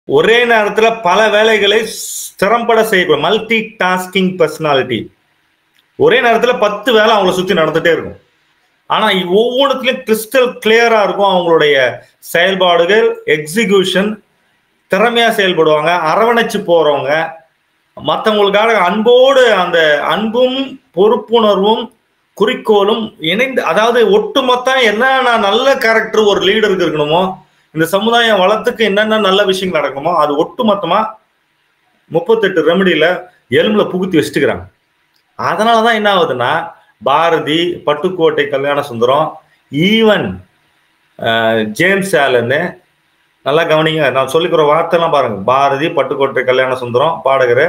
ஒரே நேரத்துல பல வேலைகளை திறம்பட செய்யக்கூடிய மல்டி டாஸ்கிங் பர்சனாலிட்டி ஒரே நேரத்துல பத்து வேலை அவங்கள சுத்தி நடந்துட்டே இருக்கும் ஆனா ஒவ்வொன்றுத்துலயும் கிறிஸ்டல் கிளியரா இருக்கும் அவங்களுடைய செயல்பாடுகள் எக்ஸிகியூஷன் திறமையா செயல்படுவாங்க அரவணைச்சு போறவங்க மற்றவங்களுக்காக அன்போடு அந்த அன்பும் பொறுப்புணர்வும் குறிக்கோளும் இணைந்து அதாவது ஒட்டுமொத்தம் என்னென்ன நல்ல கேரக்டர் ஒரு லீடருக்கு இருக்கணுமோ இந்த சமுதாய வளத்துக்கு என்னென்ன நல்ல விஷயங்கள் நடக்குமோ அது ஒட்டுமொத்தமா முப்பத்தெட்டு ரெமடியில எலும்புல புகுத்தி வச்சுட்டுக்கிறாங்க அதனாலதான் என்ன ஆகுதுன்னா பாரதி பட்டுக்கோட்டை கல்யாண சுந்தரம் ஈவன் ஜேம்ஸ் ஆலன்னு நல்லா கவனிங்க நான் சொல்லிக்கிற வார்த்தைலாம் பாருங்க பாரதி பட்டுக்கோட்டை கல்யாண சுந்தரம் பாடகர்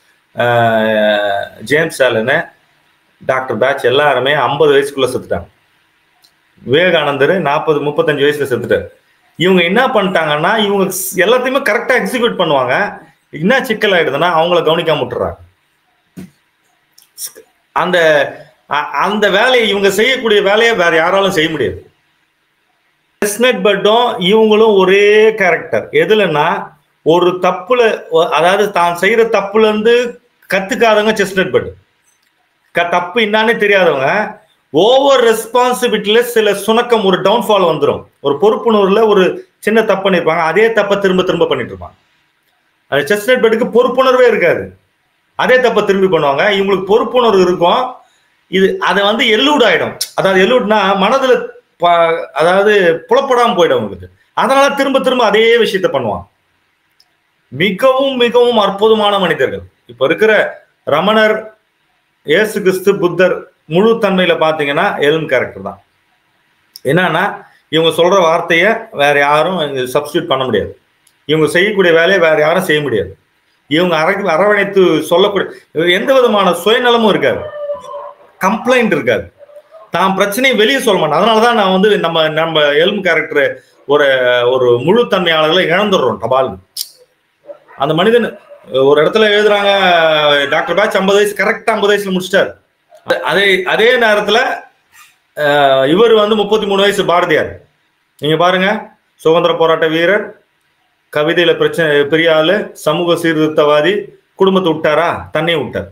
ஜேம்ஸ் ஆலனு டாக்டர் பேட்ச் எல்லாருமே ஐம்பது வயசுக்குள்ள செத்துட்டாங்க விவேகானந்தர் நாற்பது முப்பத்தஞ்சு வயசுல செத்துட்டார் இவங்க என்ன பண்ணிட்டாங்கன்னா இவங்க எல்லாத்தையுமே கரெக்டா எக்ஸிக்யூட் பண்ணுவாங்க என்ன சிக்கல் ஆயிடுதுன்னா அவங்கள கவனிக்காம விட்டுறாங்க அந்த அந்த வேலையை இவங்க செய்யக்கூடிய வேலையை வேற யாராலும் செய்ய முடியாது செஸ்னட் பட்டும் இவங்களும் ஒரே கேரக்டர் எதுலன்னா ஒரு தப்புல அதாவது தான் செய்யற தப்புல இருந்து கத்துக்காதவங்க செஸ்னட் பட் தப்பு என்னான்னு தெரியாதவங்க ஓவர் ரெஸ்பான்சிபிலிட்டியில சில சுணக்கம் ஒரு டவுன்ஃபால் வந்துடும் ஒரு பொறுப்புணர்வுல ஒரு சின்ன தப்பு பண்ணிருப்பாங்க அதே தப்பை திரும்ப திரும்ப பண்ணிட்டு இருப்பாங்க அது செஸ்னட் பெட்டுக்கு பொறுப்புணர்வே இருக்காது அதே தப்பை திரும்பி பண்ணுவாங்க இவங்களுக்கு பொறுப்புணர்வு இருக்கும் இது அதை வந்து எல்லூட் ஆயிடும் அதாவது எல்லூட்னா மனதுல அதாவது புலப்படாம போயிடும் அவங்களுக்கு அதனால திரும்ப திரும்ப அதே விஷயத்த பண்ணுவாங்க மிகவும் மிகவும் அற்புதமான மனிதர்கள் இப்ப இருக்கிற ரமணர் இயேசு கிறிஸ்து புத்தர் முழு தன்மையில பாத்தீங்கன்னா எல்ம் கேரக்டர் தான் என்னன்னா இவங்க சொல்ற வார்த்தைய வேற யாரும் சப்ஸ்டியூட் பண்ண முடியாது இவங்க செய்யக்கூடிய வேலையை வேற யாரும் செய்ய முடியாது இவங்க அரை அரவணைத்து சொல்லக்கூடிய எந்த விதமான சுயநலமும் இருக்காது கம்ப்ளைண்ட் இருக்காது தான் பிரச்சனையை வெளியே சொல்ல மாட்டேன் அதனாலதான் நான் வந்து நம்ம நம்ம எல்ம் கேரக்டர் ஒரு ஒரு முழு தன்மையாளர்களை இழந்துடுறோம் டபால் அந்த மனிதன் ஒரு இடத்துல எழுதுறாங்க டாக்டர் பேட்ச் ஐம்பது வயசு கரெக்டா ஐம்பது வயசுல முடிச்சிட்டாரு அதே அதே நேரத்துல இவர் வந்து முப்பத்தி மூணு வயசு பாரதியார் நீங்க பாருங்க சுதந்திர போராட்ட வீரர் கவிதையில பிரச்சனை பெரிய ஆளு சமூக சீர்திருத்தவாதி குடும்பத்தை விட்டாரா தன்னையும் விட்டார்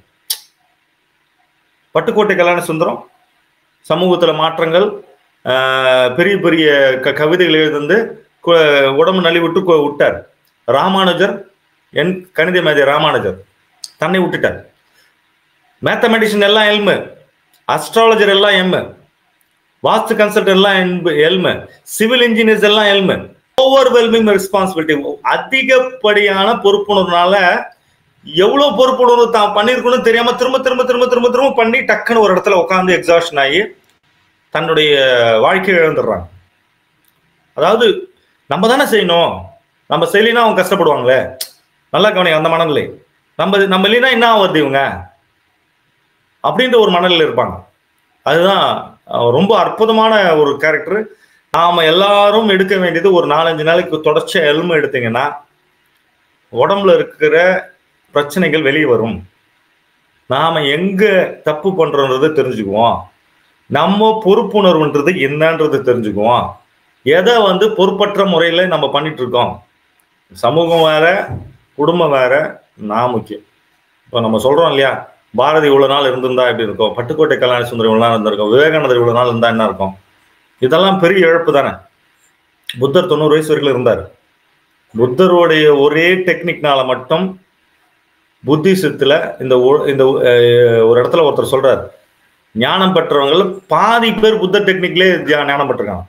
பட்டுக்கோட்டை கல்யாண சுந்தரம் சமூகத்துல மாற்றங்கள் பெரிய பெரிய க கவிதைகள் எழுந்து உடம்பு நலிவிட்டு விட்டார் ராமானுஜர் என் கணித மேதை ராமானுஜர் தன்னை விட்டுட்டார் மேத்தமெட்டிஷியன் எல்லாம் எல்மு அஸ்ட்ராலஜர் எல்லாம் எம்மு வாஸ்து கன்சல்ட் எல்லாம் எல்மு சிவில் இன்ஜினியர்ஸ் எல்லாம் எல்மு ஓவர்வெல்மிங் ரெஸ்பான்சிபிலிட்டி அதிகப்படியான பொறுப்புணர்வுனால எவ்வளவு பொறுப்புணர்வு தான் பண்ணிருக்கணும் தெரியாம திரும்ப திரும்ப திரும்ப திரும்ப திரும்ப பண்ணி டக்குன்னு ஒரு இடத்துல உட்காந்து எக்ஸாஷன் ஆகி தன்னுடைய வாழ்க்கையை இழந்துடுறாங்க அதாவது நம்ம தானே செய்யணும் நம்ம செய்யலைன்னா அவங்க கஷ்டப்படுவாங்களே நல்லா கவனி அந்த மனநிலை நம்ம நம்ம இல்லைன்னா என்ன ஆகுது இவங்க அப்படின்ற ஒரு மனநிலை இருப்பாங்க அதுதான் ரொம்ப அற்புதமான ஒரு கேரக்டர் நாம எல்லாரும் எடுக்க வேண்டியது ஒரு நாலஞ்சு நாளைக்கு தொடர்ச்சியா எலும்பு எடுத்தீங்கன்னா உடம்புல இருக்கிற பிரச்சனைகள் வெளியே வரும் நாம எங்க தப்பு பண்றோன்றது தெரிஞ்சுக்குவோம் நம்ம பொறுப்புணர்வுன்றது என்னன்றது தெரிஞ்சுக்குவோம் எதை வந்து பொறுப்பற்ற முறையில நம்ம பண்ணிட்டு இருக்கோம் சமூகம் வேற குடும்பம் வேற நான் முக்கியம் இப்போ நம்ம சொல்றோம் இல்லையா பாரதி இவ்வளவு நாள் இருந்திருந்தா எப்படி இருக்கும் பட்டுக்கோட்டை கல்யாண சுந்தரம் இவ்வளவு நாள் இருந்திருக்கும் விவேகானந்தர் இவ்வளவு நாள் இருந்தா என்ன இருக்கும் இதெல்லாம் பெரிய இழப்பு தானே புத்தர் தொண்ணூறு வயசு வரைக்கும் இருந்தார் புத்தருடைய ஒரே டெக்னிக்னால மட்டும் புத்திசத்துல இந்த இந்த ஒரு இடத்துல ஒருத்தர் சொல்றாரு ஞானம் பெற்றவங்க பாதி பேர் புத்த டெக்னிக்லேயே ஞானம் பெற்றிருக்காங்க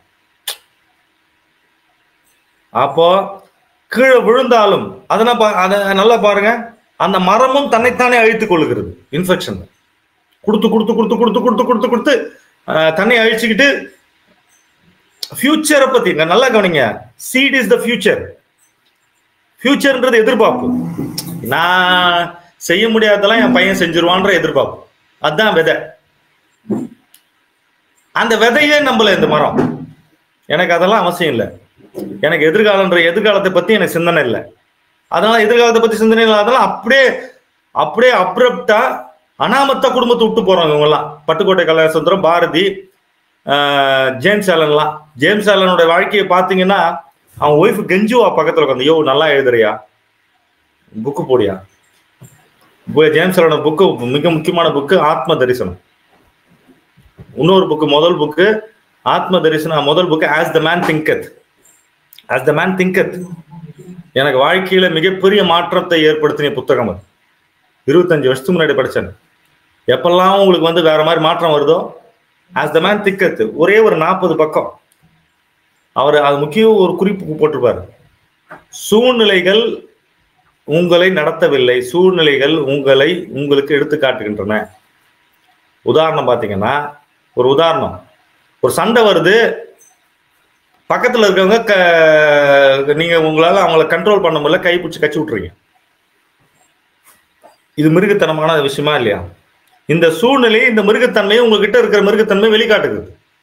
அப்போ கீழே விழுந்தாலும் அதெல்லாம் அதை நல்லா பாருங்க அந்த மரமும் தன்னைத்தானே அழித்துக் கொள்ளுகிறது இன்ஃபெக்ஷன் கொடுத்து கொடுத்து கொடுத்து கொடுத்து கொடுத்து கொடுத்து கொடுத்து தன்னை அழிச்சுக்கிட்டு ஃபியூச்சரை பத்தி நல்லா கவனிங்க சீட் இஸ் த ஃபியூச்சர் ஃபியூச்சர்ன்றது எதிர்பார்ப்பு நான் செய்ய முடியாததெல்லாம் என் பையன் செஞ்சிருவான்ற எதிர்பார்ப்பு அதுதான் விதை அந்த விதையே நம்மள இந்த மரம் எனக்கு அதெல்லாம் அவசியம் இல்லை எனக்கு எதிர்காலன்ற எதிர்காலத்தை பத்தி எனக்கு சிந்தனை இல்லை அதனால எதிர்காலத்தை பத்தி சிந்தனை இல்லை அதெல்லாம் அப்படியே அப்படியே அப்ரப்டா அனாமத்த குடும்பத்தை விட்டு போறாங்க இவங்கெல்லாம் பட்டுக்கோட்டை கல்யாண சுந்தரம் பாரதி ஜேம்ஸ் ஆலன்லாம் ஜேம்ஸ் ஆலனோட வாழ்க்கையை பார்த்தீங்கன்னா அவன் ஒய்ஃப் கெஞ்சுவா பக்கத்துல உட்காந்து யோ நல்லா எழுதுறியா புக்கு போடியா இப்போ ஜேம்ஸலோட புக்கு மிக முக்கியமான புக்கு ஆத்ம தரிசனம் இன்னொரு புக்கு முதல் புக்கு ஆத்ம தரிசனம் முதல் book as the man thinketh as the man thinketh எனக்கு வாழ்க்கையில மிகப்பெரிய மாற்றத்தை ஏற்படுத்தின புத்தகம் அது இருபத்தஞ்சு வருஷத்துக்கு முன்னாடி படிச்சேன் எப்பெல்லாம் உங்களுக்கு வந்து வேற மாதிரி மாற்றம் வருதோ ஆஸ் த மேன் திக்கத் ஒரே ஒரு நாற்பது பக்கம் அவர் அது முக்கியம் ஒரு குறிப்பு போட்டிருப்பாரு சூழ்நிலைகள் உங்களை நடத்தவில்லை சூழ்நிலைகள் உங்களை உங்களுக்கு எடுத்து காட்டுகின்றன உதாரணம் பார்த்தீங்கன்னா ஒரு உதாரணம் ஒரு சண்டை வருது பக்கத்துல இருக்கவங்க க- நீங்க உங்களால அவங்கள கண்ட்ரோல் பண்ண முடியல கை பிடிச்சி கச்சி விட்டுறீங்க இது மிருகத்தனமான விஷயமா இல்லையா இந்த சூழ்நிலை இந்த மிருகத்தன்மையை உங்ககிட்ட இருக்கிற மிருகத்தன்மை வெளிக்காட்டுது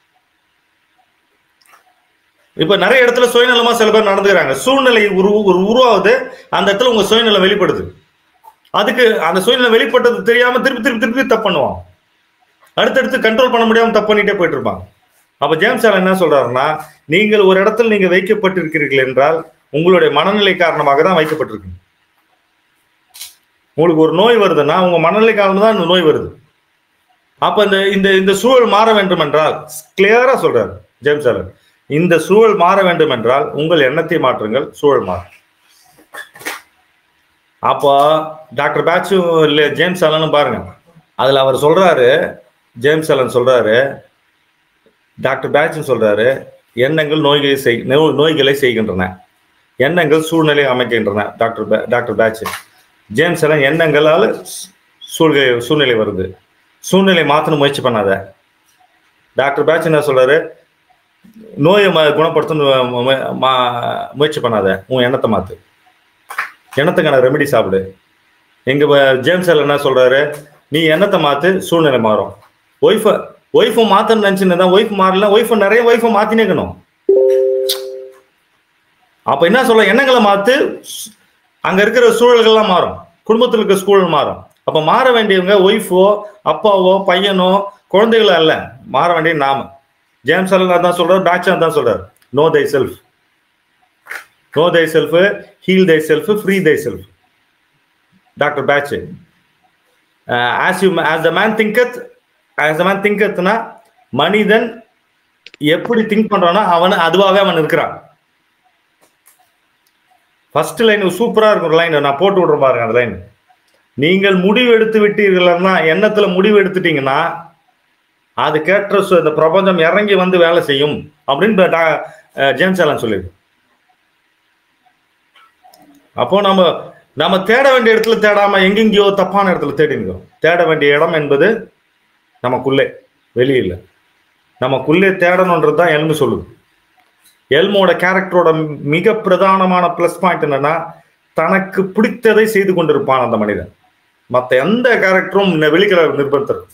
இப்ப நிறைய இடத்துல சுயநலமா சில பேர் நடந்துக்கிறாங்க சூழ்நிலை உரு ஒரு உருவாகுது அந்த இடத்துல உங்க சுயநலம் வெளிப்படுது அதுக்கு அந்த சுயநலம் வெளிப்பட்டது தெரியாம திருப்பி திருப்பி திருப்பி தப்பு பண்ணுவான் அடுத்தடுத்து கண்ட்ரோல் பண்ண முடியாம தப்பு பண்ணிட்டே போயிட்டு இருப்பாங்க அப்ப ஜேம்ஸ் ஆலன் என்ன சொல்றாருன்னா நீங்கள் ஒரு இடத்தில் நீங்க வைக்கப்பட்டிருக்கிறீர்கள் என்றால் உங்களுடைய மனநிலை காரணமாக தான் வைக்கப்பட்டிருக்கீங்க உங்களுக்கு ஒரு நோய் வருதுன்னா உங்க மனநிலை காரணமாக தான் இந்த நோய் வருது அப்ப இந்த இந்த இந்த சூழல் மாற வேண்டும் என்றால் கிளியரா சொல்றாரு ஜேம்ஸ் ஆலன் இந்த சூழல் மாற வேண்டும் என்றால் உங்கள் எண்ணத்தை மாற்றுங்கள் சூழல் மாறும் அப்போ டாக்டர் பேட்சு இல்ல ஜேம்ஸ் ஆலனும் பாருங்க அதுல அவர் சொல்றாரு ஜேம்ஸ் ஆலன் சொல்றாரு டாக்டர் பேட்சு சொல்றாரு எண்ணங்கள் நோய்களை செய் நோ- நோய்களை செய்கின்றன எண்ணங்கள் சூழ்நிலை அமைக்கின்றன டாக்டர் பே- டாக்டர் பேட்ச் ஜேம்ஸ் எல்லாம் எண்ணங்களால் சூழ்நிலை சூழ்நிலை வருது சூழ்நிலை மாற்றணும் முயற்சி பண்ணாத டாக்டர் பேட்ச் என்ன சொல்றாரு நோயை ம- குணப்படுத்தணும் மு- மு- மா- முயற்சி பண்ணாத உன் எண்ணத்தை மாத்து எண்ணத்துக்கான ரெமெடி சாப்பிடு எங்க வ- ஜேம்ஸ் எல்லாம் என்ன சொல்றாரு நீ எண்ணத்தை மாத்து சூழ்நிலை மாறும் ஒய்ஃபை ஒய்ஃபை மாத்தன்னு நினைச்சுன்னு ஒய்ஃப் மாறல ஒய்ஃபை நிறைய ஒய்ஃபை மாத்தினே இருக்கணும் அப்ப என்ன சொல்ற எண்ணங்களை மாத்து ஸ்- அங்க இருக்கிற சூழல்கள்லாம் மாறும் குடும்பத்தில் இருக்கிற சூழல் மாறும் அப்ப மாற வேண்டியவங்க ஒய்ஃபோ அப்பாவோ பையனோ குழந்தைகளோ அல்ல மாற வேண்டிய நாம ஜேம்ஸ் அலன் தான் சொல்றாரு டாக்டர் தான் சொல்றாரு know thyself know thyself heal thyself free thyself doctor Patch as you as the man thinketh as the man திங்கத்னா மனிதன் எப்படி திங்க் பண்றானோ அவன் அதுவாகவே அவன் இருக்கிறான் ஃபர்ஸ்ட் லைன் சூப்பரா இருக்கும் லைன் நான் போட்டு விடுறேன் பாருங்க அந்த லைன் நீங்கள் முடிவு எடுத்து விட்டீர்கள்னா எண்ணத்துல முடிவு எடுத்துட்டீங்கன்னா அது கேட்ட சு- இந்த பிரபஞ்சம் இறங்கி வந்து வேலை செய்யும் அப்படின்னு டா- அஹ் ஜேம்ஸ் ஆலன் சொல்லியிருக்கு அப்போ நம்ம நம்ம தேட வேண்டிய இடத்துல தேடாம எங்கெங்கேயோ தப்பான இடத்துல தேடினுக்கிறோம் தேட வேண்டிய இடம் என்பது நமக்குள்ளே வெளியில நமக்குள்ளே தேடணுன்றது தான் எல்மு சொல்லுது எல்மோட கேரக்டரோட மிக பிரதானமான ப்ளஸ் பாயிண்ட் என்னன்னா தனக்கு பிடித்ததை செய்து கொண்டிருப்பான் அந்த மனிதன் மற்ற எந்த கேரக்டரும் வெளிக்கிற நிர்பந்தம்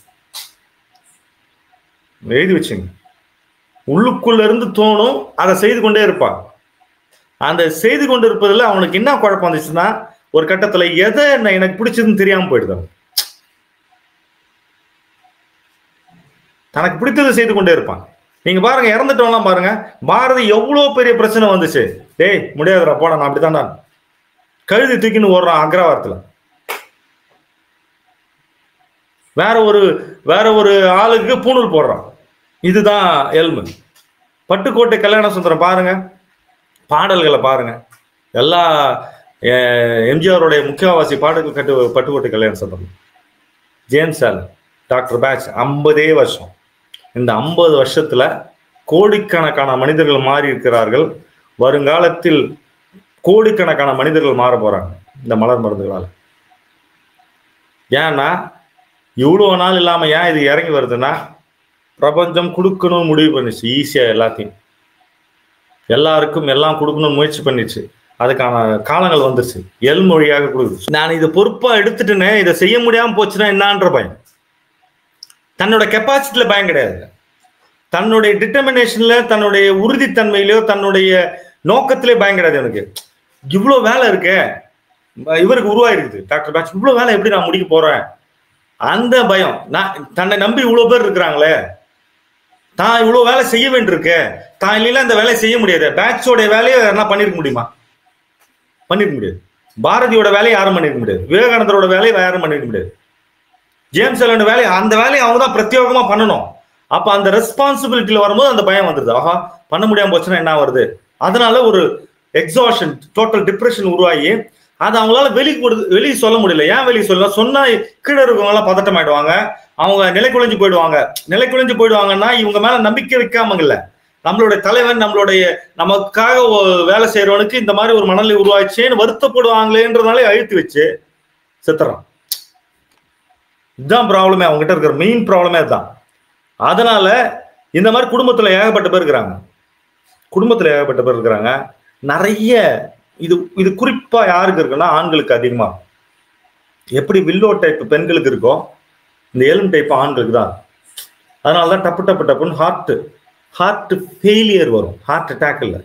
எழுதி வச்சுங்க உள்ளுக்குள்ள இருந்து தோணும் அதை செய்து கொண்டே இருப்பான் அந்த செய்து கொண்டு இருப்பதில் அவனுக்கு என்ன குழப்பம் வந்துச்சுன்னா ஒரு கட்டத்துல எதை என்ன எனக்கு பிடிச்சதுன்னு தெரியாம போயிடுது அவனுக்கு. தனக்கு பிடித்ததை செய்து கொண்டே இருப்பான் நீங்க பாருங்க இறந்துட்டவங்களாம் பாருங்க பாரதி எவ்வளவு பெரிய பிரச்சனை வந்துச்சு டேய் முடியாதுடா போடா நான் அப்படித்தான்டா கழுதி தூக்கின்னு ஓடுறான் அக்ரவாரத்துல வேற ஒரு வேற ஒரு ஆளுக்கு பூணூல் போடுறான் இதுதான் எல்மு பட்டுக்கோட்டை கல்யாண சுந்தரம் பாருங்க பாடல்களை பாருங்க எல்லா அஹ், எம்ஜிஆருடைய முக்கியவாசி பாடல்கள் கட்டு Pattukottai Kalyana Sundaram James Allen doctor Bach ஐம்பதே வருஷம் இந்த ஐம்பது வருஷத்துல கோடிக்கணக்கான மனிதர்கள் மாறி இருக்கிறார்கள் வருங்காலத்தில் கோடிக்கணக்கான மனிதர்கள் மாற போறாங்க இந்த மலர் மருந்துகளால ஏன்னா இவ்வளோ நாள் இல்லாம ஏன் இது இறங்கி வருதுன்னா பிரபஞ்சம் கொடுக்கணும்னு முடிவு பண்ணிச்சு ஈஸியா எல்லாத்தையும் எல்லாருக்கும் எல்லாம் கொடுக்கணும்னு முயற்சி பண்ணிச்சு அதுக்கான காலங்கள் வந்துருச்சு எல் மொழியாக கொடுக்குது நான் இதை பொறுப்பா எடுத்துட்டேனே இதை செய்ய முடியாம போச்சுன்னா என்னன்ற பயம் தன்னோட கெப்பாசிட்டியில பயம் கிடையாது தன்னுடைய டிட்டர்மினேஷன்ல தன்னுடைய உறுதித்தன்மையிலயோ தன்னுடைய நோக்கத்திலே பயம் கிடையாது எனக்கு இவ்வளோ வேலை இருக்கே இவருக்கு உருவாயிருக்குது டாக்டர் பேட்ச் இவ்வளோ வேலை எப்படி நான் முடிக்க போறேன் அந்த பயம் நான் தன்னை நம்பி இவ்வளோ பேர் இருக்கிறாங்களே தான் இவ்வளவு வேலை செய்ய வேண்டியிருக்கு தான் இல்லைன்னா இந்த வேலையை செய்ய முடியாது பேட்சோட வேலையை என்ன பண்ணிருக்க முடியுமா பண்ணிருக்க முடியாது பாரதியோட வேலையை யாரும் பண்ணிருக்க முடியாது விவேகானந்தரோட வேலையை யாரும் பண்ணிருக்க முடியாது ஜேம்ஸ் எல்லோட வேலையை அந்த வேலையை அவங்க தான் பிரத்யேகமா பண்ணணும் அப்ப அந்த ரெஸ்பான்சிபிலிட்டியில வரும்போது அந்த பயம் வந்துருது ஆஹா பண்ண முடியாம போச்சுன்னா என்ன வருது அதனால ஒரு எக்ஸாஷன் டோட்டல் டிப்ரெஷன் உருவாகி அது அவங்களால வெளி கொடுத்து வெளியே சொல்ல முடியல ஏன் வெளியே சொல்லலாம் சொன்னா கீழே இருக்கவங்க எல்லாம் பதட்டம் ஆயிடுவாங்க அவங்க நிலை குலைஞ்சு போயிடுவாங்க நிலை குலைஞ்சு போயிடுவாங்கன்னா இவங்க மேல நம்பிக்கை வைக்காம இல்ல நம்மளுடைய தலைவன் நம்மளுடைய நமக்காக ஒ- வேலை செய்யறவனுக்கு இந்த மாதிரி ஒரு மனநிலை உருவாச்சுன்னு வருத்தப்படுவாங்களேன்றதுனாலே அழுத்தி வச்சு செத்துறான் இதுதான் ப்ராப்ளமே அவங்ககிட்ட இருக்கிற மெயின் ப்ராப்ளமே அதுதான் அதனால இந்த மாதிரி குடும்பத்துல ஏகப்பட்ட பேர் இருக்கிறாங்க குடும்பத்துல ஏகப்பட்ட பேர் இருக்கிறாங்க நிறைய இது இது குறிப்பா யாருக்கு இருக்குன்னா ஆண்களுக்கு அதிகமா எப்படி வில்லோ டைப் பெண்களுக்கு இருக்கோ இந்த எலும் டைப் ஆண்களுக்கு தான் அதனால தான் டப்பு டப்பு டப்புன்னு ஹார்ட் ஹார்ட் ஃபெயிலியர் வரும் ஹார்ட் அட்டாக் இல்லை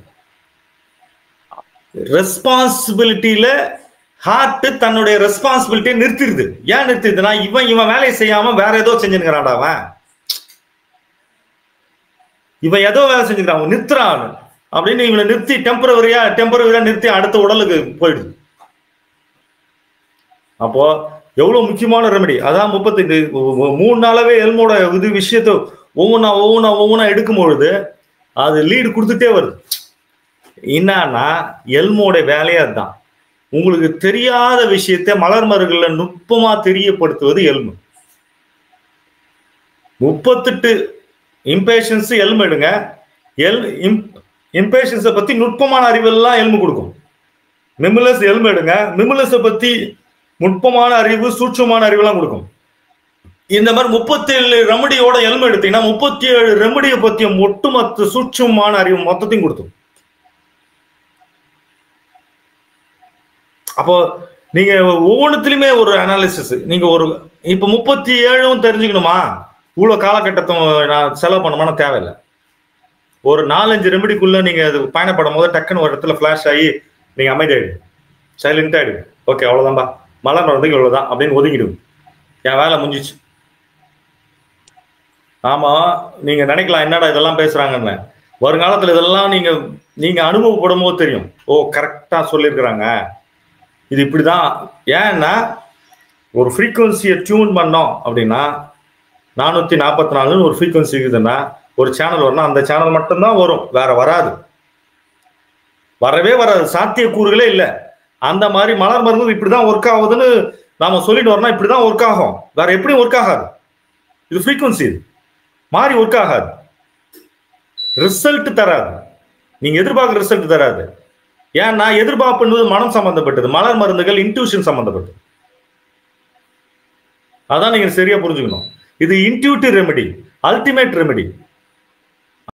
ரெஸ்பான்சிபிலிட்டியில ஹார்ட் தன்னுடைய ரெஸ்பான்சிபிலிட்டியை நிறுத்திடுது ஏன் நிறுத்திடுதுன்னா இவன் இவன் வேலையை செய்யாம வேற ஏதோ செஞ்சுக்கிறான்டா அவன் இவன் ஏதோ வேலை செஞ்சுக்கிறான் அவன் நிறுத்துறான் அப்படின்னு இவனை நிறுத்தி டெம்பரவரியா டெம்பரவரியா நிறுத்தி அடுத்த உடலுக்கு போயிடுது அப்போ எவ்வளவு முக்கியமான ரெமெடி அதான் முப்பத்தஞ்சு மூணு நாளாவே எல்மோட இது விஷயத்த ஒவ்வொன்றா ஒவ்வொன்றா ஒவ்வொன்றா எடுக்கும் பொழுது அது லீடு கொடுத்துட்டே வருது என்னன்னா எல்மோட வேலையே அதுதான் உங்களுக்கு தெரியாத விஷயத்தை மலர் மருகல்ல நுட்பமா தெரியப்படுத்துவது எல்மு முப்பத்தெட்டு இம்பேஷன்ஸ் எல்மு எடுங்க எல் இம்பேஷன்ஸை பத்தி நுட்பமான அறிவெல்லாம் எல்மு கொடுக்கும் மிமுலஸ் எல்மு எடுங்க மிமுலஸை பத்தி நுட்பமான அறிவு சூட்சமான அறிவெல்லாம் கொடுக்கும் இந்த மாதிரி முப்பத்தி ஏழு ரெமடியோட எல்மு எடுத்தீங்கன்னா முப்பத்தி ஏழு ரெமடியை பத்திய ஒட்டுமொத்த சூட்சமான அறிவு மொத்தத்தையும் கொடுத்துரும் அப்போ நீங்க ஒவ்வொன்றுத்துலயுமே ஒரு அனாலிசிஸ் நீங்க ஒரு இப்ப முப்பத்தி ஏழும் தெரிஞ்சுக்கணுமா இவ்வளவு காலகட்டத்தை நான் செலவு பண்ணணுமான தேவையில்லை ஒரு நாலஞ்சு ரெமடிக்குள்ள நீங்க அது பயணப்படும் போது டக்குன்னு ஒரு இடத்துல ஃபிளாஷ் ஆகி நீங்க அமைதியாயிடு சைலண்ட் ஆயிடு ஓகே அவ்வளவுதான்பா மழை மறந்துக்கு இவ்வளவுதான் அப்படின்னு ஒதுங்கிடுங்க என் வேலை முடிஞ்சிச்சு ஆமா நீங்க நினைக்கலாம் என்னடா இதெல்லாம் பேசுறாங்கன்னு வருங்காலத்துல இதெல்லாம் நீங்க நீங்க அனுபவப்படும் போது தெரியும் ஓ கரெக்டா சொல்லியிருக்கிறாங்க இது இப்படிதான் ஏன்னா ஒரு ஃப்ரீக்குவன்சியை டியூன் பண்ணோம் அப்படின்னா நானூத்தி நாற்பத்தி நாலுன்னு ஒரு ஃப்ரீக்குவன்சி இருக்குதுன்னா ஒரு சேனல் வரணும் அந்த சேனல் மட்டும்தான் வரும் வேற வராது வரவே வராது சாத்தியக்கூறுகளே இல்லை அந்த மாதிரி மலர் மருந்து இப்படிதான் ஒர்க் ஆகுதுன்னு நாம சொல்லிட்டு வரணும் இப்படிதான் ஒர்க் ஆகும் வேற எப்படியும் ஒர்க் ஆகாது இது ஃப்ரீக்குவன்சி இது மாறி ஒர்க் ஆகாது ரிசல்ட் தராது நீங்க எதிர்பார்க்குற ரிசல்ட் தராது ஏன்னா எதிர்பார்ப்புன்றது மனம் சம்பந்தப்பட்டது மலர் மருந்துகள் இன்ட்யூஷன் சம்பந்தப்பட்டது அதான் நீங்க சரியா புரிஞ்சுக்கணும் இது இன்ட்யூட்டிவ் ரெமெடி அல்டிமேட் ரெமெடி